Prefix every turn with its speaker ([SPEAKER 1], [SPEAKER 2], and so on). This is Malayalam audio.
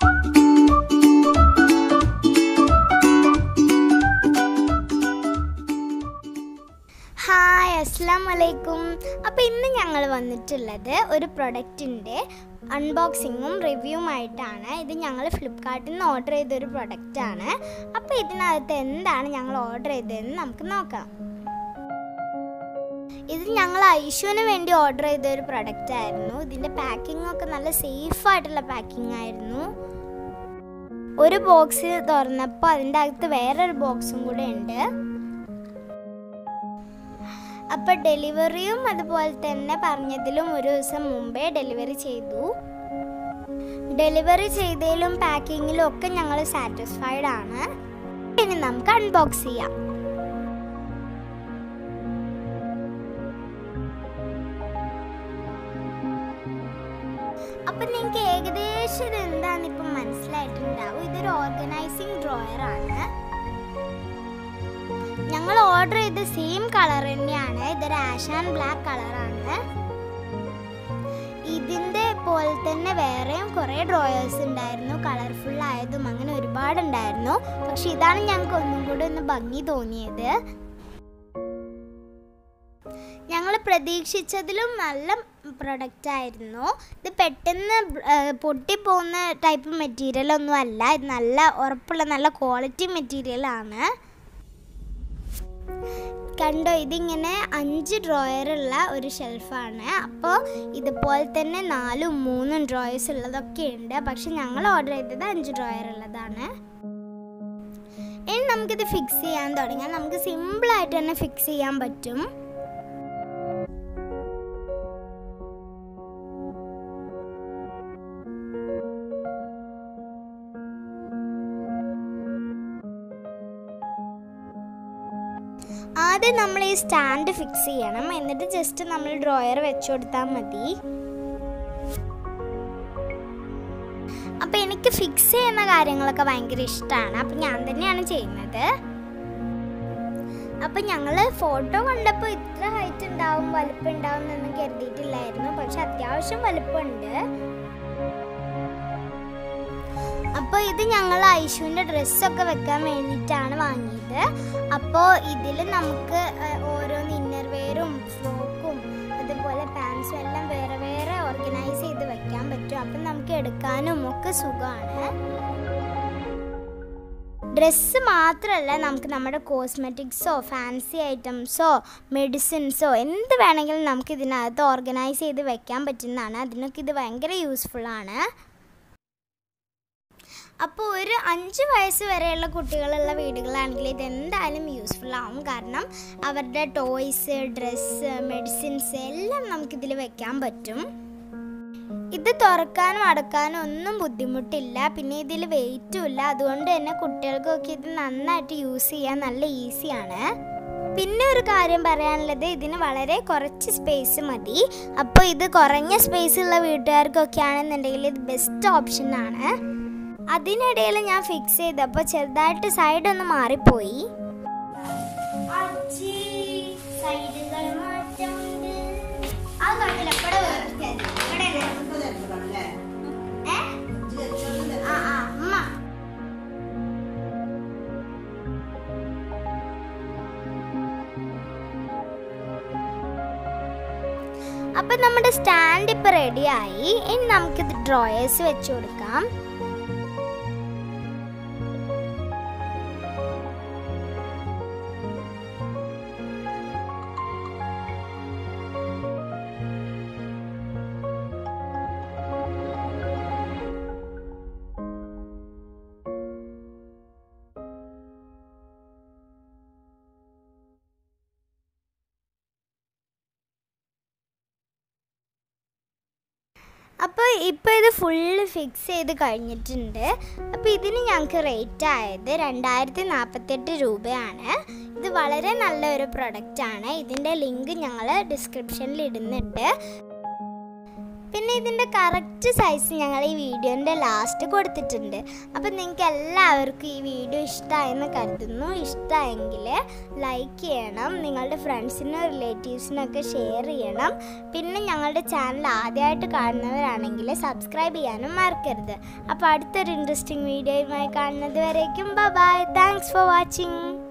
[SPEAKER 1] ഹായ് അസ്സാം വലൈക്കും അപ്പോൾ ഇന്ന് ഞങ്ങൾ വന്നിട്ടുള്ളത് ഒരു പ്രൊഡക്റ്റിൻ്റെ അൺബോക്സിങ്ങും റിവ്യൂമായിട്ടാണ് ഇത് ഞങ്ങൾ ഫ്ലിപ്കാർട്ടിൽ നിന്ന് ഓർഡർ ചെയ്തൊരു പ്രൊഡക്റ്റാണ് അപ്പോൾ ഇതിനകത്ത് എന്താണ് ഞങ്ങൾ ഓർഡർ ചെയ്തതെന്ന് നമുക്ക് നോക്കാം ഇത് ഞങ്ങൾ ഐഷുവിന് വേണ്ടി ഓർഡർ ചെയ്ത ഒരു പ്രൊഡക്റ്റ് ആയിരുന്നു ഇതിൻ്റെ പാക്കിംഗ് ഒക്കെ നല്ല സേഫ് ആയിട്ടുള്ള പാക്കിംഗ് ആയിരുന്നു ഒരു ബോക്സ് തുറന്നപ്പോൾ അതിൻ്റെ അകത്ത് വേറൊരു ബോക്സും കൂടെ ഉണ്ട് അപ്പോൾ ഡെലിവറിയും അതുപോലെ തന്നെ പറഞ്ഞതിലും ഒരു ദിവസം മുമ്പേ ഡെലിവറി ചെയ്തു ഡെലിവറി ചെയ്തതിലും പാക്കിങ്ങിലും ഒക്കെ ഞങ്ങൾ സാറ്റിസ്ഫൈഡ് ആണ് ഇനി നമുക്ക് അൺബോക്സ് ചെയ്യാം അപ്പൊ നിങ്ങൾക്ക് ഏകദേശം ഇത് എന്താന്ന് ഇപ്പം മനസ്സിലായിട്ടുണ്ടാവും ഇതൊരു ഓർഗനൈസിങ് ഡ്രോയർ ആണ് ഞങ്ങൾ ഓർഡർ ചെയ്ത സെയിം കളർ തന്നെയാണ് ഇതൊരു ആഷ് ആൻഡ് ബ്ലാക്ക് കളറാണ് ഇതിൻ്റെ പോലെ തന്നെ വേറെയും കുറേ ഡ്രോയേഴ്സ് ഉണ്ടായിരുന്നു കളർഫുൾ ആയതും അങ്ങനെ ഒരുപാട് ഉണ്ടായിരുന്നു പക്ഷെ ഇതാണ് ഞങ്ങൾക്ക് ഒന്നും കൂടി ഒന്ന് ഭംഗി തോന്നിയത് ഞങ്ങൾ പ്രതീക്ഷിച്ചതിലും നല്ല പ്രൊഡക്റ്റ് ആയിരുന്നു ഇത് പെട്ടെന്ന് പൊട്ടിപ്പോകുന്ന ടൈപ്പ് മെറ്റീരിയൽ ഒന്നും അല്ല ഇത് നല്ല ഉറപ്പുള്ള നല്ല ക്വാളിറ്റി മെറ്റീരിയൽ ആണ് കണ്ടോ ഇതിങ്ങനെ അഞ്ച് ഡ്രോയറുള്ള ഒരു ഷെൽഫാണ് അപ്പോൾ ഇതുപോലെ തന്നെ നാലും മൂന്നും ഡ്രോയേഴ്സ് ഉള്ളതൊക്കെ ഉണ്ട് പക്ഷെ ഞങ്ങൾ ഓർഡർ ചെയ്തത് അഞ്ച് ഡ്രോയർ ഉള്ളതാണ് ഇനി നമുക്കിത് ഫിക്സ് ചെയ്യാൻ തുടങ്ങിയാൽ നമുക്ക് സിമ്പിളായിട്ട് തന്നെ ഫിക്സ് ചെയ്യാൻ പറ്റും ആദ്യം നമ്മൾ ഈ സ്റ്റാൻഡ് ഫിക്സ് ചെയ്യണം എന്നിട്ട് ജസ്റ്റ് നമ്മൾ ഡ്രോയർ വെച്ചു കൊടുത്താൽ മതി അപ്പം എനിക്ക് ഫിക്സ് ചെയ്യുന്ന കാര്യങ്ങളൊക്കെ ഭയങ്കര ഇഷ്ടമാണ് അപ്പം ഞാൻ തന്നെയാണ് ചെയ്യുന്നത് അപ്പം ഞങ്ങൾ ഫോട്ടോ കണ്ടപ്പോൾ ഇത്ര ഹൈറ്റ് ഉണ്ടാവും വലുപ്പം ഉണ്ടാവും എന്നൊന്നും കരുതിയിട്ടില്ലായിരുന്നു പക്ഷെ അത്യാവശ്യം വലുപ്പമുണ്ട് അപ്പോൾ ഇത് ഞങ്ങൾ ഐഷുവിൻ്റെ ഡ്രസ്സൊക്കെ വെക്കാൻ വേണ്ടിയിട്ടാണ് വാങ്ങിയത് അപ്പോൾ ഇതിൽ നമുക്ക് ഓരോന്ന് ഇന്നർ വെയറും ഫ്രോക്കും അതുപോലെ പാൻസും എല്ലാം വേറെ വേറെ ഓർഗനൈസ് ചെയ്ത് വെക്കാൻ പറ്റും അപ്പം നമുക്ക് എടുക്കാനും ഒക്കെ സുഖമാണ് ഡ്രസ്സ് മാത്രമല്ല നമുക്ക് നമ്മുടെ കോസ്മെറ്റിക്സോ ഫാൻസി ഐറ്റംസോ മെഡിസിൻസോ എന്ത് വേണമെങ്കിലും നമുക്ക് ഇതിനകത്ത് ഓർഗനൈസ് ചെയ്ത് വെക്കാൻ പറ്റുന്നതാണ് അതിനൊക്കെ ഇത് ഭയങ്കര യൂസ്ഫുള്ളാണ് അപ്പോൾ ഒരു അഞ്ച് വയസ്സ് വരെയുള്ള കുട്ടികളുള്ള വീടുകളാണെങ്കിൽ ഇത് എന്തായാലും യൂസ്ഫുൾ ആവും കാരണം അവരുടെ ടോയ്സ് ഡ്രസ്സ് മെഡിസിൻസ് എല്ലാം നമുക്കിതിൽ വെക്കാൻ പറ്റും ഇത് തുറക്കാനും അടക്കാനും ഒന്നും ബുദ്ധിമുട്ടില്ല പിന്നെ ഇതിൽ വെയിറ്റും ഇല്ല അതുകൊണ്ട് തന്നെ കുട്ടികൾക്കൊക്കെ ഇത് നന്നായിട്ട് യൂസ് ചെയ്യാൻ നല്ല ഈസിയാണ് പിന്നെ ഒരു കാര്യം പറയാനുള്ളത് ഇതിന് വളരെ കുറച്ച് സ്പേസ് മതി അപ്പോൾ ഇത് കുറഞ്ഞ സ്പേസ് ഉള്ള വീട്ടുകാർക്കൊക്കെ ആണെന്നുണ്ടെങ്കിൽ ഇത് ബെസ്റ്റ് ഓപ്ഷൻ ആണ് അതിനിടയിൽ ഞാൻ ഫിക്സ് ചെയ്തപ്പോൾ ചെറുതായിട്ട് സൈഡ് ഒന്ന് മാറിപ്പോയി സൈഡുകൾ മാറ്റമുണ്ട് ആ കണ്ടില്ല ഇവിടെ ഇവിടെ ആ ആ അമ്മ അപ്പം നമ്മുടെ സ്റ്റാൻഡ് ഇപ്പം റെഡിയായി ഇനി നമുക്കിത് ഡ്രോയേഴ്സ് വെച്ച് കൊടുക്കാം അപ്പോൾ ഇപ്പോൾ ഇത് ഫുള്ള് ഫിക്സ് ചെയ്ത് കഴിഞ്ഞിട്ടുണ്ട് അപ്പോൾ ഇതിന് ഞങ്ങൾക്ക് റേറ്റ് ആയത് രണ്ടായിരത്തി നാൽപ്പത്തെട്ട് രൂപയാണ് ഇത് വളരെ നല്ലൊരു പ്രൊഡക്റ്റാണ് ഇതിൻ്റെ ലിങ്ക് ഞങ്ങൾ ഡിസ്ക്രിപ്ഷനിൽ ഇടുന്നുണ്ട് പിന്നെ ഇതിൻ്റെ കറക്റ്റ് സൈസ് ഞങ്ങൾ ഈ വീഡിയോൻ്റെ ലാസ്റ്റ് കൊടുത്തിട്ടുണ്ട് അപ്പം നിങ്ങൾക്ക് എല്ലാവർക്കും ഈ വീഡിയോ ഇഷ്ടമായെന്ന് കരുതുന്നു ഇഷ്ടമായെങ്കിൽ ലൈക്ക് ചെയ്യണം നിങ്ങളുടെ ഫ്രണ്ട്സിനും റിലേറ്റീവ്സിനൊക്കെ ഷെയർ ചെയ്യണം പിന്നെ ഞങ്ങളുടെ ചാനൽ ആദ്യമായിട്ട് കാണുന്നവരാണെങ്കിൽ സബ്സ്ക്രൈബ് ചെയ്യാനും മറക്കരുത് അപ്പോൾ അടുത്തൊരു ഇൻട്രസ്റ്റിംഗ് വീഡിയോയുമായി കാണുന്നത് വരേക്കും ബൈ താങ്ക്സ് ഫോർ വാച്ചിങ്